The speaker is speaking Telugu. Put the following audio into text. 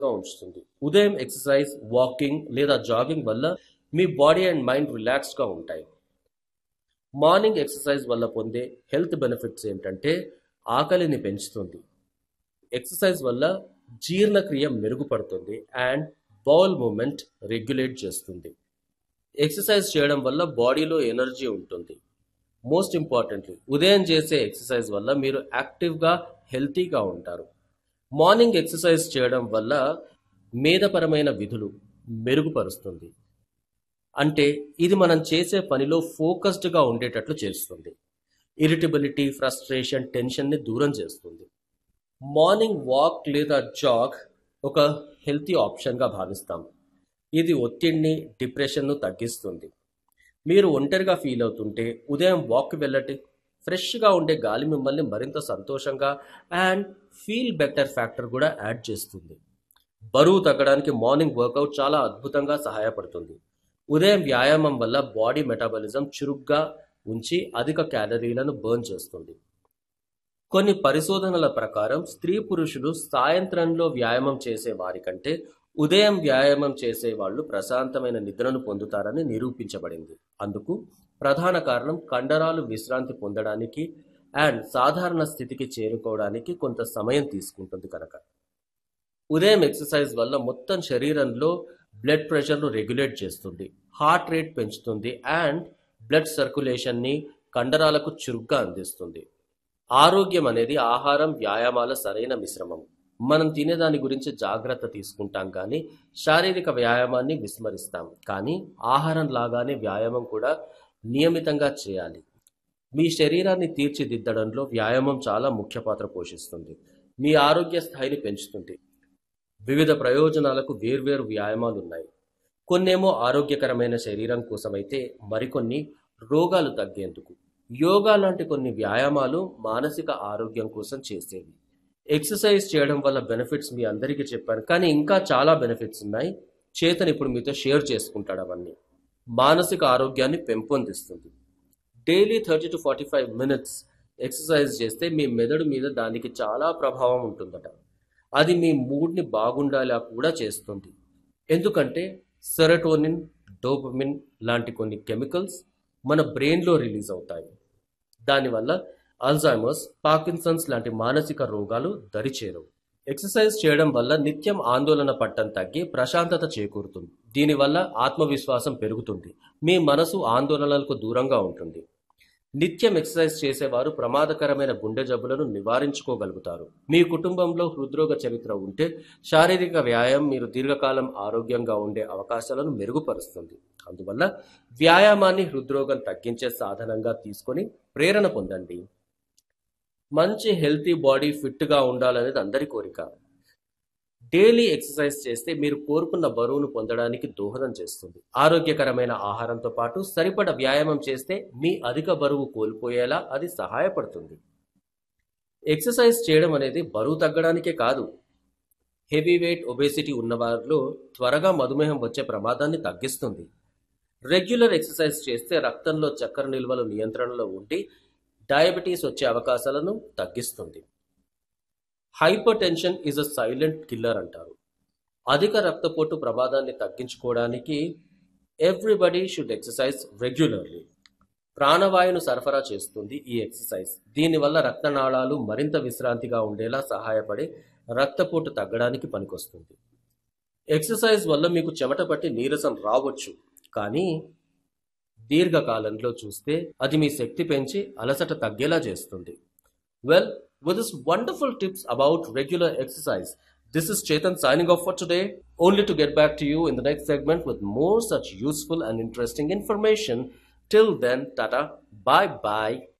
గా ఉంచుతుంది ఉదయం ఎక్సర్సైజ్ వాకింగ్ లేదా జాగింగ్ వల్ల మీ బాడీ అండ్ మైండ్ రిలాక్స్డ్గా ఉంటాయి మార్నింగ్ ఎక్సర్సైజ్ వల్ల పొందే హెల్త్ బెనిఫిట్స్ ఏంటంటే ఆకలిని పెంచుతుంది ఎక్సర్సైజ్ వల్ల జీర్ణక్రియ మెరుగుపడుతుంది అండ్ బౌల్ మూమెంట్ రెగ్యులేట్ చేస్తుంది ఎక్సర్సైజ్ చేయడం వల్ల బాడీలో ఎనర్జీ ఉంటుంది మోస్ట్ ఇంపార్టెంట్లీ ఉదయం చేసే ఎక్సర్సైజ్ వల్ల మీరు యాక్టివ్గా హెల్తీగా ఉంటారు మార్నింగ్ ఎక్సర్సైజ్ చేయడం వల్ల మేధపరమైన విధులు మెరుగుపరుస్తుంది అంటే ఇది మనం చేసే పనిలో ఫోకస్డ్గా ఉండేటట్లు చేస్తుంది ఇరిటబిలిటీ ఫ్రస్ట్రేషన్ టెన్షన్ని దూరం చేస్తుంది మార్నింగ్ వాక్ లేదా జాగ్ ఒక హెల్తీ ఆప్షన్గా భావిస్తాం ఇది ఒత్తిడిని డిప్రెషన్ను తగ్గిస్తుంది మీరు ఒంటరిగా ఫీల్ అవుతుంటే ఉదయం వాక్కి వెళ్ళండి ఫ్రెష్గా ఉండే గాలి మిమ్మల్ని మరింత సంతోషంగా అండ్ ఫీల్ బెటర్ ఫ్యాక్టర్ కూడా యాడ్ చేస్తుంది బరువు తగ్గడానికి మార్నింగ్ వర్కౌట్ చాలా అద్భుతంగా సహాయపడుతుంది ఉదయం వ్యాయామం వల్ల బాడీ మెటాబాలిజం చురుగ్గా ఉంచి అధిక క్యాలరీలను బర్న్ చేస్తుంది కొన్ని పరిశోధనల ప్రకారం స్త్రీ పురుషులు సాయంత్రంలో వ్యాయామం చేసే వారి కంటే ఉదయం వ్యాయామం చేసే వాళ్ళు ప్రశాంతమైన నిద్రను పొందుతారని నిరూపించబడింది అందుకు ప్రధాన కారణం కండరాలు విశ్రాంతి పొందడానికి అండ్ సాధారణ స్థితికి చేరుకోవడానికి కొంత సమయం తీసుకుంటుంది కనుక ఉదయం ఎక్సర్సైజ్ వల్ల మొత్తం శరీరంలో బ్లడ్ ప్రెషర్ను రెగ్యులేట్ చేస్తుంది హార్ట్ రేట్ పెంచుతుంది అండ్ బ్లడ్ సర్క్యులేషన్ని కండరాలకు చురుగ్గా అందిస్తుంది ఆరోగ్యం అనేది ఆహారం వ్యాయామాల సరైన మిశ్రమం మనం తినేదాని గురించి జాగ్రత్త తీసుకుంటాం కానీ శారీరక వ్యాయామాన్ని విస్మరిస్తాం కానీ ఆహారం లాగానే వ్యాయామం కూడా నియమితంగా చేయాలి మీ శరీరాన్ని తీర్చిదిద్దడంలో వ్యాయామం చాలా ముఖ్య పాత్ర పోషిస్తుంది మీ ఆరోగ్య స్థాయిని పెంచుతుంది వివిధ ప్రయోజనాలకు వేర్వేరు వ్యాయామాలు ఉన్నాయి కొన్నేమో ఆరోగ్యకరమైన శరీరం కోసమైతే మరికొన్ని రోగాలు తగ్గేందుకు యోగా లాంటి కొన్ని వ్యాయామాలు మానసిక ఆరోగ్యం కోసం చేసేవి ఎక్సర్సైజ్ చేయడం వల్ల బెనిఫిట్స్ మీ అందరికీ చెప్పాను కానీ ఇంకా చాలా బెనిఫిట్స్ ఉన్నాయి చేతన్ ఇప్పుడు మీతో షేర్ చేసుకుంటాడు అవన్నీ మానసిక ఆరోగ్యాన్ని పెంపొందిస్తుంది daily thirty to forty five minutes exercise చేస్తే మీ మెదడు మీద దానికి చాలా ప్రభావం ఉంటుందట అది మీ మూడ్ని బాగుండేలా కూడా చేస్తుంది ఎందుకంటే సెరటోనిన్ డోపమిన్ లాంటి కొన్ని కెమికల్స్ మన బ్రెయిన్లో రిలీజ్ అవుతాయి దానివల్ల అల్జైమర్స్ పార్కిన్సన్స్ లాంటి మానసిక రోగాలు దరిచేరవు ఎక్సర్సైజ్ చేయడం వల్ల నిత్యం ఆందోళన పట్టం తగ్గి ప్రశాంతత చేకూరుతుంది దీనివల్ల ఆత్మవిశ్వాసం పెరుగుతుంది మీ మనసు ఆందోళనలకు దూరంగా ఉంటుంది నిత్యం ఎక్సర్సైజ్ చేసేవారు ప్రమాదకరమైన గుండె జబ్బులను నివారించుకోగలుగుతారు మీ కుటుంబంలో హృద్రోగ చరిత్ర ఉంటే శారీరక వ్యాయామం మీరు దీర్ఘకాలం ఆరోగ్యంగా ఉండే అవకాశాలను మెరుగుపరుస్తుంది అందువల్ల వ్యాయామాన్ని హృద్రోగం తగ్గించే సాధనంగా తీసుకొని ప్రేరణ పొందండి మంచి హెల్తీ బాడీ ఫిట్గా ఉండాలనేది అందరి కోరిక డైలీ ఎక్సర్సైజ్ చేస్తే మీరు కోరుకున్న బరువును పొందడానికి దోహదం చేస్తుంది ఆరోగ్యకరమైన ఆహారంతో పాటు సరిపడ వ్యాయామం చేస్తే మీ అధిక బరువు కోల్పోయేలా అది సహాయపడుతుంది ఎక్సర్సైజ్ చేయడం అనేది బరువు తగ్గడానికే కాదు హెవీ వెయిట్ ఒబేసిటీ ఉన్నవారిలో త్వరగా మధుమేహం వచ్చే ప్రమాదాన్ని తగ్గిస్తుంది రెగ్యులర్ ఎక్సర్సైజ్ చేస్తే రక్తంలో చక్కెర నిల్వలు నియంత్రణలో ఉండి డయాబెటీస్ వచ్చే అవకాశాలను తగ్గిస్తుంది hypertension is a silent killer అంటారు అధిక రక్తపోటు ప్రమాదాన్ని తగ్గించుకోవడానికి ఎవ్రీబడి షుడ్ ఎక్సర్సైజ్ రెగ్యులర్లీ ప్రాణవాయువును సరఫరా చేస్తుంది ఈ ఎక్సర్సైజ్ దీనివల్ల రక్తనాళాలు మరింత విశ్రాంతిగా ఉండేలా సహాయపడి రక్తపోటు తగ్గడానికి పనికొస్తుంది ఎక్సర్సైజ్ వల్ల మీకు చెమట పట్టి నీరసం రావచ్చు కానీ దీర్ఘకాలంలో చూస్తే అది మీ శక్తి పెంచి అలసట తగ్గేలా చేస్తుంది well with this wonderful tips about regular exercise. This is Chetan signing off for today, only to get back to you in the next segment with more such useful and interesting information. Till then, tata, bye bye.